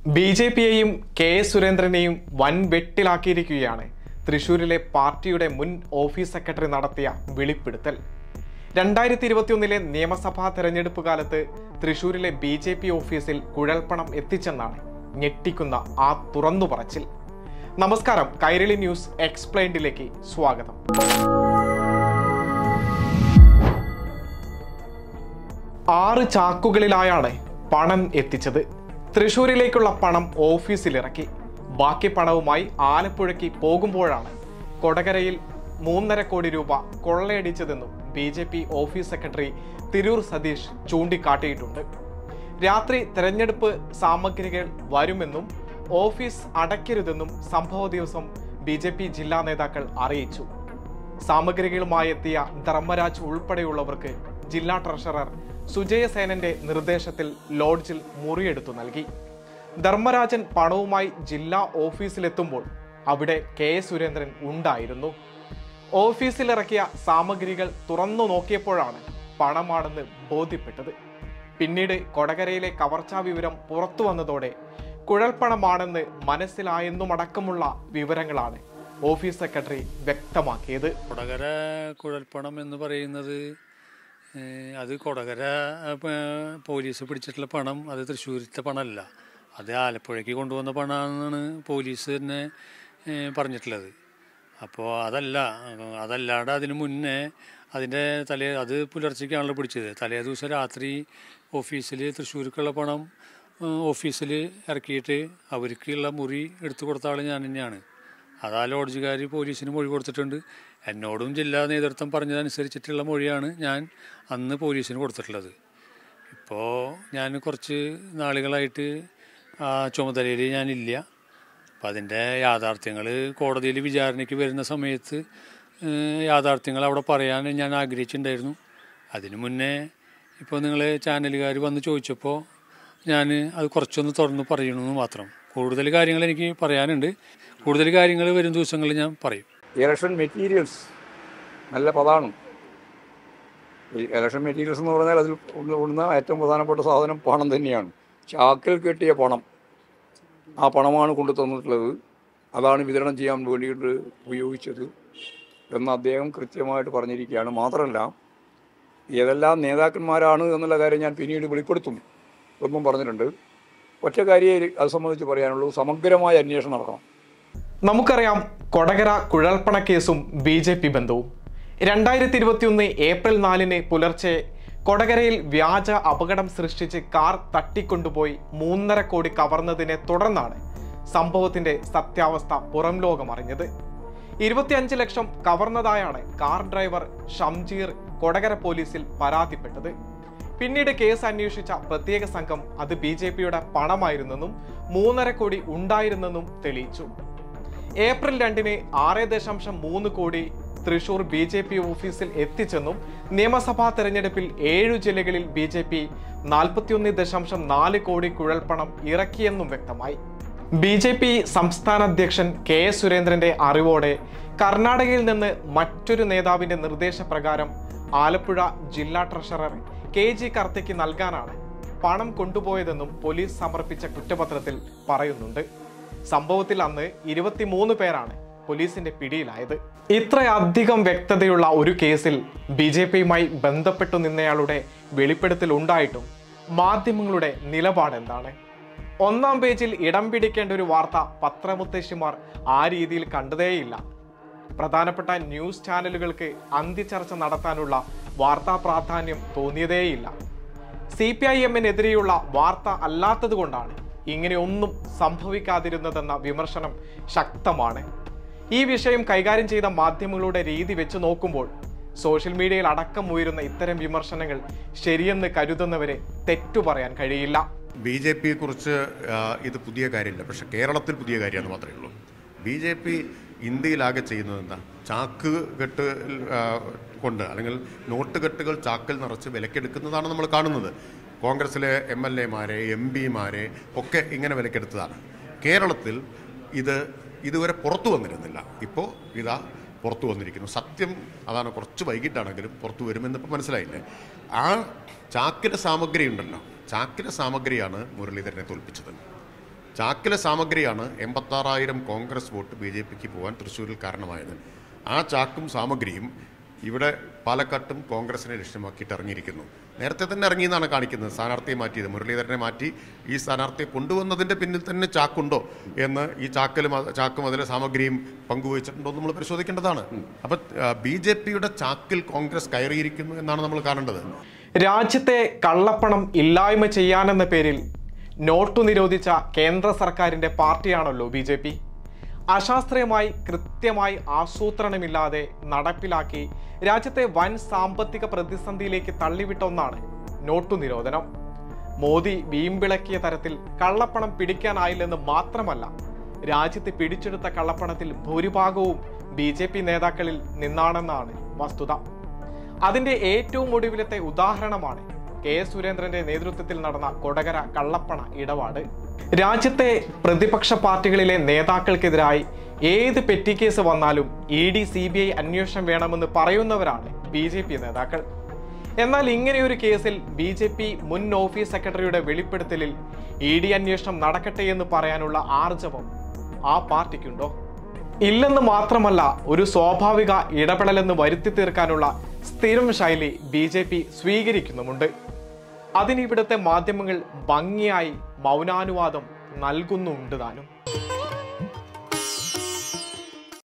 B J പിയെയും K S സുരേന്ദ്രനെയും വൻ വെട്ടിലാക്കിയിരിക്കുകയാണ് തൃശൂരിലെ പാർട്ടിയുടെ മുൻ ഓഫീസ് സെക്രട്ടറി നടത്തിയ വെളിപ്പെടുത്തൽ രണ്ടായിരത്തി ഇരുപത്തിയൊന്നിലെ നിയമസഭാ തെരഞ്ഞെടുപ്പ് കാലത്ത് തൃശൂരിലെ ബി ജെ പി ഓഫീസിൽ കുഴൽപ്പണം എത്തിച്ചെന്നാണ് ഞെട്ടിക്കുന്ന ആ തുറന്നു പറച്ചിൽ നമസ്കാരം കൈരളി ന്യൂസ് എക്സ്പ്ലെയിൻഡിലേക്ക് സ്വാഗതം ആറ് ചാക്കുകളിലായാണ് പണം എത്തിച്ചത് തൃശൂരിലേക്കുള്ള പണം ഓഫീസിലിറക്കി ബാക്കി പണവുമായി ആലപ്പുഴയ്ക്ക് പോകുമ്പോഴാണ് കൊടകരയിൽ മൂന്നര കോടി രൂപ കൊള്ളയടിച്ചതെന്നും B J P office secretary Tirur Satheesh ചൂണ്ടിക്കാട്ടിയിട്ടുണ്ട് രാത്രി തെരഞ്ഞെടുപ്പ് സാമഗ്രികൾ വരുമെന്നും ഓഫീസ് അടയ്ക്കരുതെന്നും സംഭവ ദിവസം ബി ജെ പി ജില്ലാ നേതാക്കൾ അറിയിച്ചു സാമഗ്രികളുമായി എത്തിയ ധർമ്മരാജ് ഉൾപ്പെടെയുള്ളവർക്ക് ജില്ലാ ട്രഷറർ സുജയസേനന്റെ നിർദ്ദേശത്തിൽ ലോഡ്ജിൽ മുറിയെടുത്തു നൽകി ധർമ്മരാജൻ പണവുമായി ജില്ലാ ഓഫീസിലെത്തുമ്പോൾ അവിടെ കെ എസ് സുരേന്ദ്രൻ ഉണ്ടായിരുന്നു ഓഫീസിലിറക്കിയ സാമഗ്രികൾ തുറന്നു നോക്കിയപ്പോഴാണ് പണമാണെന്ന് ബോധ്യപ്പെട്ടത് പിന്നീട് കൊടകരയിലെ കവർച്ചാ വിവരം പുറത്തു വന്നതോടെ കുഴൽപ്പണമാണെന്ന് മനസ്സിലായെന്നുമടക്കമുള്ള വിവരങ്ങളാണ് ഓഫീസ് സെക്രട്ടറി വ്യക്തമാക്കിയത് കൊടകര കുഴൽപ്പണം എന്ന് പറയുന്നത് ഏഹ്, അത് കൊടകര ഏഹ്, പോലീസ് പിടിച്ചിട്ടുള്ള പണം അത് തൃശ്ശൂരത്തെ പണമല്ല അത് ആലപ്പുഴയ്ക്ക് കൊണ്ടുവന്ന പണമാണെന്നാണ് പോലീസ് തന്നെ ഏഹ്, പറഞ്ഞിട്ടുള്ളത് അപ്പോൾ അതല്ല അതല്ലാണ്ട് അതിന് മുന്നേ അതിൻ്റെ തലേ അത് പുലർച്ചയ്ക്കാണല്ലോ പിടിച്ചത് തലേ ദിവസം രാത്രി ഓഫീസിൽ തൃശ്ശൂർക്കുള്ള പണം ഓഫീസിൽ ഇറക്കിയിട്ട് അവർക്കുള്ള മുറി എടുത്തു കൊടുത്ത ആൾ ഞാൻ തന്നെയാണ് അത് ആ ലോഡ്ജുകാർ പോലീസിന് മൊഴി കൊടുത്തിട്ടുണ്ട് എന്നോടും ജില്ലാ നേതൃത്വം പറഞ്ഞതനുസരിച്ചിട്ടുള്ള മൊഴിയാണ് ഞാൻ അന്ന് പോലീസിന് കൊടുത്തിട്ടുള്ളത് ഇപ്പോൾ ഞാൻ കുറച്ച് നാളുകളായിട്ട് ആ ചുമതലയിൽ ഞാനില്ല അപ്പം അതിൻ്റെ യാഥാർത്ഥ്യങ്ങൾ കോടതിയിൽ വിചാരണയ്ക്ക് വരുന്ന സമയത്ത് ഏഹ്, യാഥാർത്ഥ്യങ്ങൾ അവിടെ പറയാൻ ഞാൻ ആഗ്രഹിച്ചിട്ടുണ്ടായിരുന്നു അതിനു മുന്നേ ഇപ്പോൾ നിങ്ങൾ ചാനലുകാർ വന്ന് ചോദിച്ചപ്പോൾ ഞാൻ അത് കുറച്ചൊന്ന് തുറന്ന് പറയണമെന്ന് മാത്രം കൂടുതൽ കാര്യങ്ങൾ എനിക്ക് പറയാനുണ്ട് കൂടുതൽ കാര്യങ്ങൾ വരും ദിവസങ്ങളിൽ ഞാൻ പറയും ഇലക്ഷൻ മെറ്റീരിയൽസ് നല്ല പദമാണ് ഈ ഇലക്ഷൻ മെറ്റീരിയൽസ് എന്ന് പറഞ്ഞാൽ അതിൽ ഉള്ള- ഉള്ള ഏറ്റവും പ്രധാനപ്പെട്ട സാധനം പണം തന്നെയാണ് ചാക്കിൽ കെട്ടിയ പണം ആ പണമാണ് കൊണ്ടു തന്നിട്ടുള്ളത് അതാണ് വിതരണം ചെയ്യാൻ വേണ്ടിയിട്ട് ഉപയോഗിച്ചത് എന്ന് അദ്ദേഹം കൃത്യമായിട്ട് പറഞ്ഞിരിക്കുകയാണ് മാത്രമല്ല ഏതെല്ലാം നേതാക്കന്മാരാണ് എന്നുള്ള കാര്യം ഞാൻ പിന്നീട് വെളിപ്പെടുത്തും എന്നും പറഞ്ഞിട്ടുണ്ട് ഒറ്റ കാര്യമേ അത് സംബന്ധിച്ച് പറയാനുള്ളൂ സമഗ്രമായ അന്വേഷണം നടക്കണം നമുക്കറിയാം കൊടകര കുഴൽപ്പണ കേസും ബി ജെ പി ബന്ധവും രണ്ടായിരത്തി ഇരുപത്തിയൊന്ന് ഏപ്രിൽ നാലിന് പുലർച്ചെ കൊടകരയിൽ വ്യാജ അപകടം സൃഷ്ടിച്ച് കാർ തട്ടിക്കൊണ്ടുപോയി മൂന്നര കോടി കവർന്നതിനെ തുടർന്നാണ് സംഭവത്തിന്റെ സത്യാവസ്ഥ പുറം ലോകം അറിഞ്ഞത് ഇരുപത്തിയഞ്ച് ലക്ഷം കവർന്നതായാണ് കാർ ഡ്രൈവർ ഷംജീർ കൊടകര പോലീസിൽ പരാതിപ്പെട്ടത് പിന്നീട് കേസ് അന്വേഷിച്ച പ്രത്യേക സംഘം അത് ബി ജെ പിയുടെ പണമായിരുന്നെന്നും മൂന്നര കോടി ഉണ്ടായിരുന്നെന്നും തെളിയിച്ചു ഏപ്രിൽ രണ്ടിന് ആറ് ദശാംശം മൂന്ന് കോടി തൃശൂർ ബി ജെ പി ഓഫീസിൽ എത്തിച്ചെന്നും നിയമസഭാ തെരഞ്ഞെടുപ്പിൽ ഏഴു ജില്ലകളിൽ ബി ജെ പി നാൽപ്പത്തിയൊന്ന് ദശാംശം നാല് കോടി കുഴൽപ്പണം ഇറക്കിയെന്നും വ്യക്തമായി ബി ജെ പി സംസ്ഥാന അധ്യക്ഷൻ കെ എസ് സുരേന്ദ്രന്റെ അറിവോടെ കർണാടകയിൽ നിന്ന് മറ്റൊരു നേതാവിന്റെ നിർദ്ദേശപ്രകാരം ആലപ്പുഴ ജില്ലാ ട്രഷറർ കെ ജി കർത്തയ്ക്ക് നൽകാനാണ് പണം കൊണ്ടുപോയതെന്നും പോലീസ് സമർപ്പിച്ച കുറ്റപത്രത്തിൽ പറയുന്നുണ്ട് സംഭവത്തിൽ അന്ന് ഇരുപത്തിമൂന്ന് പേരാണ് പോലീസിന്റെ പിടിയിലായത് ഇത്രയധികം വ്യക്തതയുള്ള ഒരു കേസിൽ ബി ജെ പിയുമായി ബന്ധപ്പെട്ടു നിന്നയാളുടെ വെളിപ്പെടുത്തൽ ഉണ്ടായിട്ടും മാധ്യമങ്ങളുടെ നിലപാട് എന്താണ് ഒന്നാം പേജിൽ ഇടം പിടിക്കേണ്ട ഒരു വാർത്ത പത്രമുത്തശ്ശിമാർ ആ രീതിയിൽ കണ്ടതേയില്ല പ്രധാനപ്പെട്ട ന്യൂസ് ചാനലുകൾക്ക് അന്തിച്ചർച്ച നടത്താനുള്ള വാർത്താ പ്രാധാന്യം തോന്നിയതേയില്ല സി പി ഐ എമ്മിനെതിരെയുള്ള വാർത്ത അല്ലാത്തതുകൊണ്ടാണ് ഇങ്ങനെയൊന്നും സംഭവിക്കാതിരുന്നതെന്ന വിമർശനം ശക്തമാണ് ഈ വിഷയം കൈകാര്യം ചെയ്ത മാധ്യമങ്ങളുടെ രീതി വെച്ച് നോക്കുമ്പോൾ സോഷ്യൽ മീഡിയയിൽ അടക്കം ഉയരുന്ന ഇത്തരം വിമർശനങ്ങൾ ശരിയെന്ന് കരുതുന്നവരെ തെറ്റു പറയാൻ കഴിയില്ല ബി ജെ പിയെ കുറിച്ച് ഇത് പുതിയ കാര്യമില്ല പക്ഷെ കേരളത്തിൽ പുതിയ കാര്യമെന്ന് മാത്രമേ ഉള്ളൂ ബി ജെ പി ഇന്ത്യയിലാകെ ചെയ്യുന്നത് എന്താ ചാക്ക് കെട്ട് ആ, കൊണ്ട് അല്ലെങ്കിൽ നോട്ട് കെട്ടുകൾ ചാക്കിൽ നിറച്ച് വിലക്കെടുക്കുന്നതാണ് നമ്മൾ കാണുന്നത് കോൺഗ്രസിലെ എം എൽ എമാരെ എം പിമാരെ ഒക്കെ ഇങ്ങനെ വിലക്കെടുത്തതാണ് കേരളത്തിൽ ഇത് ഇതുവരെ പുറത്തു വന്നിരുന്നില്ല ഇപ്പോൾ ഇതാ പുറത്തു വന്നിരിക്കുന്നു സത്യം അതാണ് കുറച്ച് വൈകിട്ടാണെങ്കിലും പുറത്തു വരുമെന്ന് ഇപ്പോൾ മനസ്സിലായില്ലേ ആ ചാക്കിലെ സാമഗ്രി ഉണ്ടല്ലോ ചാക്കിലെ സാമഗ്രിയാണ് മുരളീധരനെ തോൽപ്പിച്ചത് ചാക്കിലെ സാമഗ്രിയാണ് എൺപത്താറായിരം കോൺഗ്രസ് വോട്ട് ബി ജെ പിക്ക് പോകാൻ തൃശ്ശൂരിൽ കാരണമായത് ആ ചാക്കും സാമഗ്രിയും ഇവിടെ പാലക്കാട്ടും കോൺഗ്രസിനെ ലക്ഷ്യമാക്കിയിട്ട് ഇറങ്ങിയിരിക്കുന്നു നേരത്തെ തന്നെ ഇറങ്ങിയെന്നാണ് കാണിക്കുന്നത് സ്ഥാനാർത്ഥിയെ മാറ്റിയത് മുരളീധരനെ മാറ്റി ഈ സ്ഥാനാർത്ഥിയെ കൊണ്ടുവന്നതിൻ്റെ പിന്നിൽ തന്നെ ചാക്കുണ്ടോ എന്ന് ഈ ചാക്കലും അത് ചാക്കും അതിലെ സാമഗ്രിയും പങ്കുവച്ചിട്ടുണ്ടോ എന്ന് നമ്മൾ പരിശോധിക്കേണ്ടതാണ് അപ്പം ബി ജെ പിയുടെ ചാക്കിൽ കോൺഗ്രസ് കയറിയിരിക്കുന്നു എന്നാണ് നമ്മൾ കാണേണ്ടത് രാജ്യത്തെ കള്ളപ്പണം ഇല്ലായ്മ ചെയ്യാനെന്ന പേരിൽ നോട്ടു നിരോധിച്ച കേന്ദ്ര സർക്കാരിന്റെ പാർട്ടിയാണല്ലോ ബി ജെ പി അശാസ്ത്രീയമായി കൃത്യമായി ആസൂത്രണമില്ലാതെ നടപ്പിലാക്കി രാജ്യത്തെ വൻ സാമ്പത്തിക പ്രതിസന്ധിയിലേക്ക് തള്ളിവിട്ട ഒന്നാണ് നോട്ടു നിരോധനം മോദി വീമ്പിളക്കിയ തരത്തിൽ കള്ളപ്പണം പിടിക്കാനായില്ലെന്ന് മാത്രമല്ല രാജ്യത്ത് പിടിച്ചെടുത്ത കള്ളപ്പണത്തിൽ ഭൂരിഭാഗവും ബി ജെ പി നേതാക്കളിൽ നിന്നാണെന്നാണ് വസ്തുത അതിന്റെ ഏറ്റവും ഒടുവിലത്തെ ഉദാഹരണമാണ് കെ എസ് സുരേന്ദ്രന്റെ നേതൃത്വത്തിൽ നടന്ന കൊടകര കള്ളപ്പണ ഇടപാട് രാജ്യത്തെ പ്രതിപക്ഷ പാർട്ടികളിലെ നേതാക്കൾക്കെതിരായി ഏത് പെറ്റി കേസ് വന്നാലും E D C B I അന്വേഷണം വേണമെന്ന് പറയുന്നവരാണ് ബി ജെ പി നേതാക്കൾ എന്നാൽ ഇങ്ങനെയൊരു കേസിൽ ബി ജെ പി മുൻ ഓഫീസ് സെക്രട്ടറിയുടെ വെളിപ്പെടുത്തലിൽ ഇ ഡി അന്വേഷണം നടക്കട്ടെ എന്ന് പറയാനുള്ള ആർജവം ആ പാർട്ടിക്കുണ്ടോ ഇല്ലെന്ന് മാത്രമല്ല ഒരു സ്വാഭാവിക ഇടപെടലെന്ന് വരുത്തി തീർക്കാനുള്ള സ്ഥിരം ശൈലി ബി ജെ പി സ്വീകരിക്കുന്നുമുണ്ട് അതിന് ഇവിടുത്തെ മാധ്യമങ്ങൾ ഭംഗിയായി മൗനാനുവാദം നൽകുന്നുണ്ട് താനും